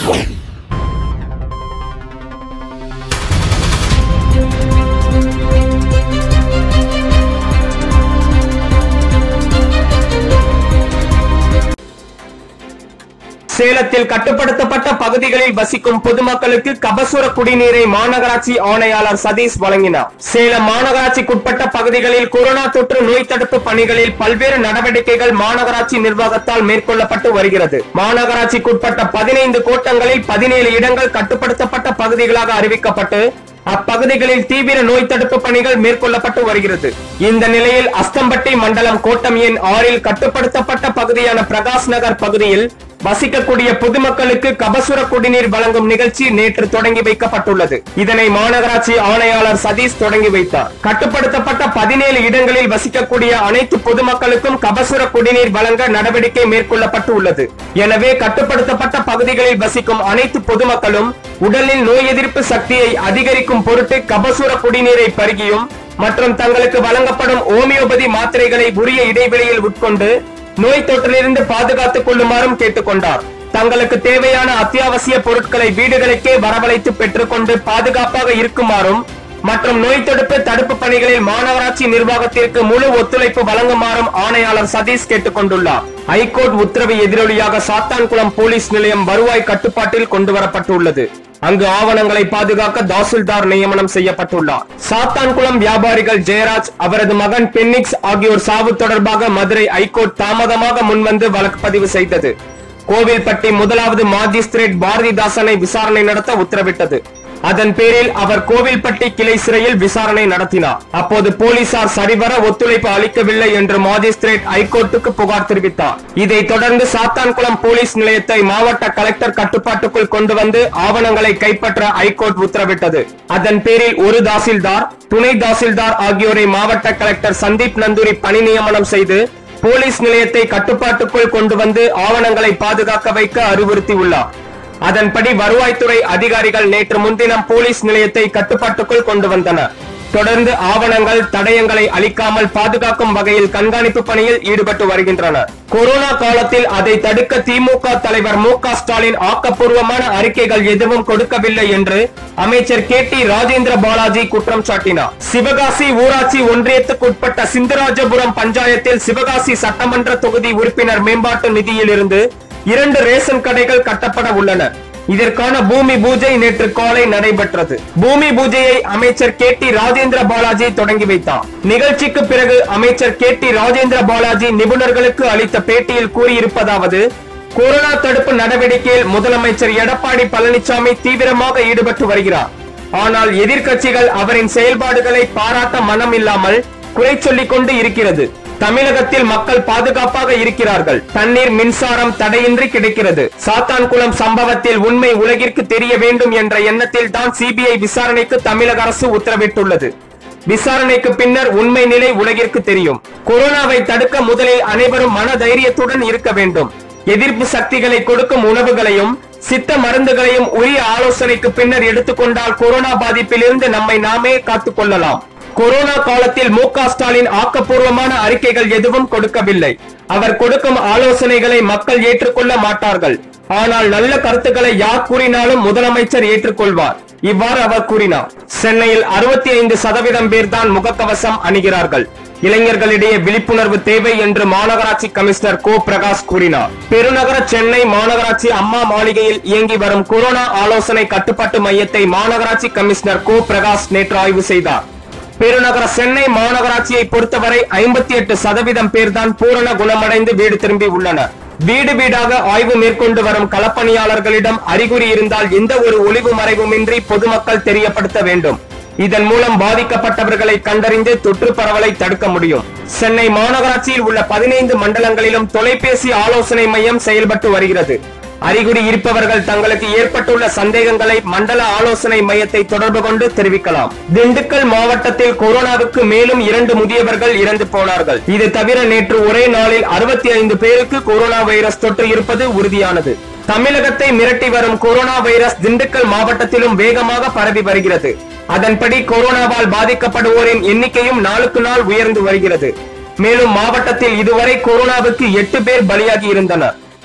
சேலத்தில் கட்டுப்படுத்தப்பட்ட பகுதிகளில் வசிக்கும் பொதுமக்களுக்கு கபசுர குடிநீரை மாநகராட்சி ஆணையாளர் சதீஷ் வழங்கினார் சேலம் மாநகராட்சிக்குட்பட்ட பகுதிகளில் கொரோனா தொற்று நோய் தடுப்பு பணிகளில் பல்வேறு நடவடிக்கைகள் மாநகராட்சி நிர்வாகத்தால் மேற்கொள்ளப்பட்டு வருகிறது மாநகராட்சிக்குட்பட்ட பதினைந்து கோட்டங்களில் பதினேழு இடங்கள் கட்டுப்படுத்தப்பட்ட பகுதிகளாக அறிவிக்கப்பட்டு அப்பகுதிகளில் தீவிர நோய் தடுப்பு பணிகள் மேற்கொள்ளப்பட்டு வருகிறது இந்த நிலையில் அஸ்தம்பட்டி மண்டலம் கோட்டம் எண் ஆறில் கட்டுப்படுத்தப்பட்ட பகுதியான பிரகாஷ் நகர் பகுதியில் வசிக்கக்கூடிய பொதுமக்களுக்கு கபசுர குடிநீர் வழங்கும் நிகழ்ச்சி நேற்று தொடங்கி வைக்கப்பட்டுள்ளது இதனை மாநகராட்சி ஆணையாளர் சதீஷ் தொடங்கி வைத்தார் கட்டுப்படுத்தப்பட்ட பதினேழு இடங்களில் வசிக்கக்கூடிய அனைத்து பொதுமக்களுக்கும் கபசுர குடிநீர் வழங்க நடவடிக்கை மேற்கொள்ளப்பட்டு உள்ளது எனவே கட்டுப்படுத்தப்பட்ட பகுதிகளில் வசிக்கும் அனைத்து பொதுமக்களும் உடலில் நோய் எதிர்ப்பு சக்தியை அதிகரிக்கும் பொருட்டு கபசுர குடிநீரை பருகியும் மற்றும் தங்களுக்கு வழங்கப்படும் ஓமியோபதி மாத்திரைகளை உரிய இடைவெளியில் உட்கொண்டு நோய் தொற்றிலிருந்து பாதுகாத்துக் கொள்ளுமாறும் கேட்டுக்கொண்டார் தங்களுக்கு தேவையான அத்தியாவசிய பொருட்களை வீடுகளுக்கே வரவழைத்து பெற்றுக்கொண்டு பாதுகாப்பாக இருக்குமாறும் மற்றும் நோய் தடுப்பு தடுப்பு பணிகளில் மாநகராட்சி நிர்வாகத்திற்கு முழு ஒத்துழைப்பு வழங்குமாறும் ஆணையாளர் சதீஷ் கேட்டுக் கொண்டுள்ளார் ஐகோர்ட் உத்தரவு எதிரொலியாக சாத்தான்குளம் போலீஸ் நிலையம் வருவாய் கட்டுப்பாட்டில் கொண்டு வரப்பட்டுள்ளது அங்கு ஆவணங்களை பாதுகாக்க தாசில்தார் நியமனம் செய்யப்பட்டுள்ளார் சாத்தான்குளம் வியாபாரிகள் ஜெயராஜ் அவரது மகன் பென்னிக்ஸ் ஆகியோர் சாவு தொடர்பாக மதுரை ஐகோர்ட் தாமதமாக முன்வந்து வழக்கு பதிவு செய்தது கோவில்பட்டி முதலாவது மாஜிஸ்திரேட் பாரதிதாசனை விசாரணை நடத்த உத்தரவிட்டது அதன் பேரில் அவர் கோவில்பட்டி கிளை சிறையில் விசாரணை நடத்தினார் அப்போது போலீசார் சரிவர ஒத்துழைப்பு அளிக்கவில்லை என்று மாஜிஸ்திரேட் ஐகோர்ட்டுக்கு புகார் தெரிவித்தார் இதைத் தொடர்ந்து சாத்தான்குளம் போலீஸ் நிலையத்தை மாவட்ட கலெக்டர் கட்டுப்பாட்டுக்குள் கொண்டு வந்து ஆவணங்களை கைப்பற்ற ஐகோர்ட் உத்தரவிட்டது அதன் பேரில் ஒரு தாசில்தார் துணை தாசில்தார் ஆகியோரை மாவட்ட கலெக்டர் சந்தீப் நந்தூரி பணி நியமனம் செய்து போலீஸ் நிலையத்தை கட்டுப்பாட்டுக்குள் கொண்டு வந்து ஆவணங்களை பாதுகாக்க வைக்க அறிவுறுத்தியுள்ளார் அதன்படி வருவாய்த்துறை அதிகாரிகள் நேற்று முன்தினம் போலீஸ் நிலையத்தை கட்டுப்பாட்டுக்குள் கொண்டு வந்தனர் தொடர்ந்து ஆவணங்கள் தடயங்களை அளிக்காமல் பாதுகாக்கும் வகையில் கண்காணிப்பு பணியில் ஈடுபட்டு வருகின்றனர் கொரோனா காலத்தில் அதை தடுக்க திமுக தலைவர் மு க ஸ்டாலின் ஆக்கப்பூர்வமான அறிக்கைகள் எதுவும் கொடுக்கவில்லை என்று அமைச்சர் கே டி ராஜேந்திர பாலாஜி குற்றம் சாட்டினார் சிவகாசி ஊராட்சி ஒன்றியத்துக்குட்பட்ட சிந்தராஜபுரம் பஞ்சாயத்தில் சிவகாசி சட்டமன்ற தொகுதி உறுப்பினர் மேம்பாட்டு நிதியிலிருந்து இரண்டு ரேஷன் கடைகள் கட்டப்பட உள்ளன இதற்கான பூமி பூஜை நேற்று காலை நடைபெற்றது பூமி பூஜையை அமைச்சர் கே டி ராஜேந்திர பாலாஜி தொடங்கி வைத்தார் நிகழ்ச்சிக்கு பிறகு அமைச்சர் கே டி ராஜேந்திர பாலாஜி நிபுணர்களுக்கு அளித்த பேட்டியில் கூறியிருப்பதாவது கொரோனா தடுப்பு நடவடிக்கையில் முதலமைச்சர் எடப்பாடி பழனிசாமி தீவிரமாக ஈடுபட்டு வருகிறார் ஆனால் எதிர்க்கட்சிகள் அவரின் செயல்பாடுகளை பாராட்ட மனம் இல்லாமல் குறை சொல்லிக் கொண்டு இருக்கிறது தமிழகத்தில் மக்கள் பாதுகாப்பாக இருக்கிறார்கள் தண்ணீர் மின்சாரம் தடையின்றி கிடைக்கிறது சாத்தான்குளம் சம்பவத்தில் உண்மை உலகிற்கு தெரிய வேண்டும் என்ற எண்ணத்தில் தான் சிபிஐ விசாரணைக்கு தமிழக அரசு உத்தரவிட்டுள்ளது விசாரணைக்கு பின்னர் உண்மை நிலை உலகிற்கு தெரியும் கொரோனாவை தடுக்க முதலில் அனைவரும் மன தைரியத்துடன் இருக்க வேண்டும் எதிர்ப்பு சக்திகளை கொடுக்கும் உணவுகளையும் சித்த மருந்துகளையும் உரிய ஆலோசனைக்கு பின்னர் எடுத்துக்கொண்டால் கொரோனா பாதிப்பிலிருந்து நம்மை நாமே காத்துக் கொள்ளலாம் கொரோனா காலத்தில் மு க ஸ்டாலின் ஆக்கப்பூர்வமான அறிக்கைகள் எதுவும் கொடுக்கவில்லை அவர் கொடுக்கும் ஆலோசனைகளை மக்கள் ஏற்றுக்கொள்ள மாட்டார்கள் ஆனால் நல்ல கருத்துக்களை யார் கூறினாலும் முதலமைச்சர் ஏற்றுக்கொள்வார் இவ்வாறு அவர் கூறினார் சென்னையில் அறுபத்தி ஐந்து சதவீதம் பேர் தான் முகக்கவசம் அணிகிறார்கள் இளைஞர்களிடையே விழிப்புணர்வு தேவை என்று மாநகராட்சி கமிஷனர் கோ பிரகாஷ் கூறினார் பெருநகர சென்னை மாநகராட்சி அம்மா மாளிகையில் இயங்கி வரும் கொரோனா ஆலோசனை கட்டுப்பாட்டு மையத்தை மாநகராட்சி கமிஷனர் கோ பிரகாஷ் நேற்று ஆய்வு செய்தார் பெருநகர சென்னை மாநகராட்சியை பொறுத்தவரை ஐம்பத்தி எட்டு சதவீதம் பேர்தான் பூரண குணமடைந்து வீடு திரும்பி உள்ளனர் வீடு வீடாக ஆய்வு மேற்கொண்டு வரும் களப்பணியாளர்களிடம் அறிகுறி இருந்தால் எந்த ஒரு ஒளிவு மறைவுமின்றி பொதுமக்கள் தெரியப்படுத்த வேண்டும் இதன் மூலம் பாதிக்கப்பட்டவர்களை கண்டறிந்து தொற்று பரவலை தடுக்க முடியும் சென்னை மாநகராட்சியில் உள்ள பதினைந்து மண்டலங்களிலும் தொலைபேசி ஆலோசனை மையம் செயல்பட்டு வருகிறது அறிகுறி இருப்பவர்கள் தங்களுக்கு ஏற்பட்டுள்ள சந்தேகங்களை மண்டல ஆலோசனை மையத்தை தொடர்பு கொண்டு தெரிவிக்கலாம் திண்டுக்கல் மாவட்டத்தில் கொரோனாவுக்கு மேலும் இரண்டு முதியவர்கள் இறந்து போனார்கள் இது தவிர நேற்று ஒரே நாளில் அறுபத்தி ஐந்து பேருக்கு கொரோனா வைரஸ் தொற்று இருப்பது உறுதியானது தமிழகத்தை மிரட்டி வரும் கொரோனா வைரஸ் திண்டுக்கல் மாவட்டத்திலும் வேகமாக பரவி வருகிறது அதன்படி கொரோனாவால் பாதிக்கப்படுவோரின் எண்ணிக்கையும் நாளுக்கு நாள் உயர்ந்து வருகிறது மேலும் மாவட்டத்தில் இதுவரை கொரோனாவுக்கு எட்டு பேர் பலியாகி இருந்தனர்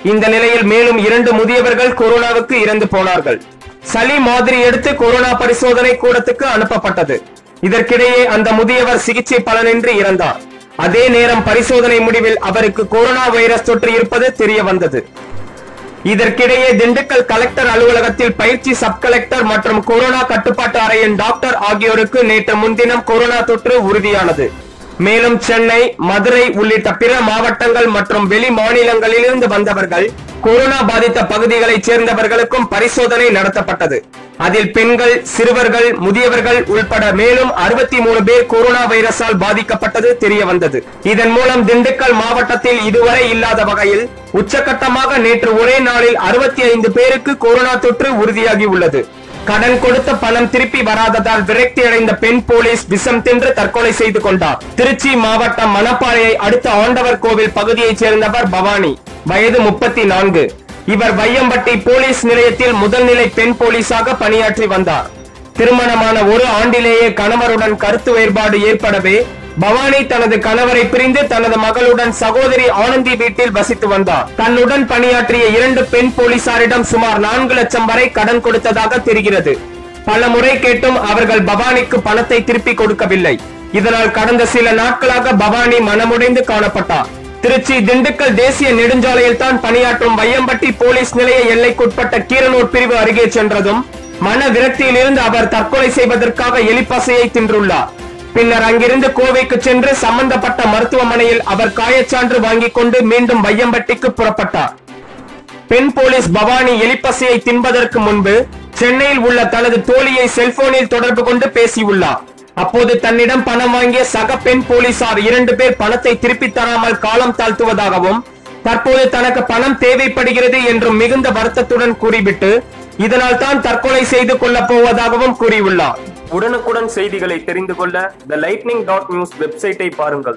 இந்த நிலையில் மேலும் இரண்டு முதியவர்கள் கொரோனாவுக்கு இறந்து போனார்கள் சளி மாதிரி எடுத்து கொரோனா பரிசோதனை கூடத்துக்கு அனுப்பப்பட்டது இதற்கிடையே அந்த முதியவர் சிகிச்சை பலனின்றி இறந்தார் அதே நேரம் பரிசோதனை முடிவில் அவருக்கு கொரோனா வைரஸ் தொற்று இருப்பது தெரிய வந்தது இதற்கிடையே திண்டுக்கல் கலெக்டர் அலுவலகத்தில் பயிற்சி சப் கலெக்டர் மற்றும் கொரோனா கட்டுப்பாட்டு அறையின் டாக்டர் ஆகியோருக்கு நேற்று முன்தினம் கொரோனா தொற்று உறுதியானது மேலும் சென்னை மதுரை உள்ளிட்ட பிற மாவட்டங்கள் மற்றும் வெளி மாநிலங்களிலிருந்து வந்தவர்கள் கொரோனா பாதித்த பகுதிகளைச் சேர்ந்தவர்களுக்கும் பரிசோதனை நடத்தப்பட்டது அதில் பெண்கள் சிறுவர்கள் முதியவர்கள் உள்பட மேலும் அறுபத்தி மூணு பேர் கொரோனா வைரஸால் பாதிக்கப்பட்டது தெரிய வந்தது இதன் மூலம் திண்டுக்கல் மாவட்டத்தில் இதுவரை இல்லாத வகையில் உச்சகட்டமாக நேற்று ஒரே நாளில் அறுபத்தி ஐந்து பேருக்கு கொரோனா தொற்று உறுதியாகி உள்ளது கடன் கொடுத்த பணம் திருப்பி வராததால் விரக்தி அடைந்த பெண் போலீஸ் விஷம் தின்று தற்கொலை செய்து கொண்டார் திருச்சி மாவட்டம் மணப்பாறையை அடுத்த ஆண்டவர் கோவில் பகுதியைச் சேர்ந்தவர் பவானி வயது முப்பத்தி நான்கு இவர் வையம்பட்டி போலீஸ் நிலையத்தில் முதல்நிலை பெண் போலீஸாக பணியாற்றி வந்தார் திருமணமான ஒரு ஆண்டிலேயே கணவருடன் கருத்து வேறுபாடு ஏற்படவே பவானி தனது கணவரை பிரிந்து தனது மகளுடன் சகோதரி ஆனந்தி வீட்டில் வசித்து வந்தார் தன்னுடன் பணியாற்றிய இரண்டு பெண் போலீசாரிடம் சுமார் நான்கு லட்சம் வரை கடன் கொடுத்ததாக தெரிகிறது பல முறை கேட்டும் அவர்கள் பவானிக்கு பணத்தை திருப்பி கொடுக்கவில்லை இதனால் கடந்த சில நாட்களாக பவானி மனமுடைந்து காணப்பட்டார் திருச்சி திண்டுக்கல் தேசிய நெடுஞ்சாலையில் தான் பணியாற்றும் வையம்பட்டி போலீஸ் நிலைய எல்லைக்குட்பட்ட கீரனூர் பிரிவு அருகே சென்றதும் மன விரக்தியிலிருந்து அவர் தற்கொலை செய்வதற்காக எலிப்பசையை தின்றுள்ளார் பின்னர் அங்கிருந்து கோவைக்கு சென்று சம்பந்தப்பட்ட மருத்துவமனையில் அவர் காயச்சான்று வாங்கிக் கொண்டு மீண்டும் வையம்பட்டிக்கு புறப்பட்டார் பெண் போலீஸ் பவானி எலிப்பசையை தின்பதற்கு முன்பு சென்னையில் உள்ள தனது தோழியை செல்போனில் தொடர்பு கொண்டு பேசியுள்ளார் அப்போது தன்னிடம் பணம் வாங்கிய சக பெண் போலீசார் இரண்டு பேர் பணத்தை திருப்பி தராமல் காலம் தாழ்த்துவதாகவும் தற்போது தனக்கு பணம் தேவைப்படுகிறது என்றும் மிகுந்த வருத்தத்துடன் கூறிவிட்டு இதனால் தான் தற்கொலை செய்து கொள்ளப் போவதாகவும் கூறியுள்ளார் உடனுக்குடன் செய்திகளை தெரிந்து கொள்ள த லைட்னிங் டாட் நியூஸ் வெப்சைட்டை பாருங்கள்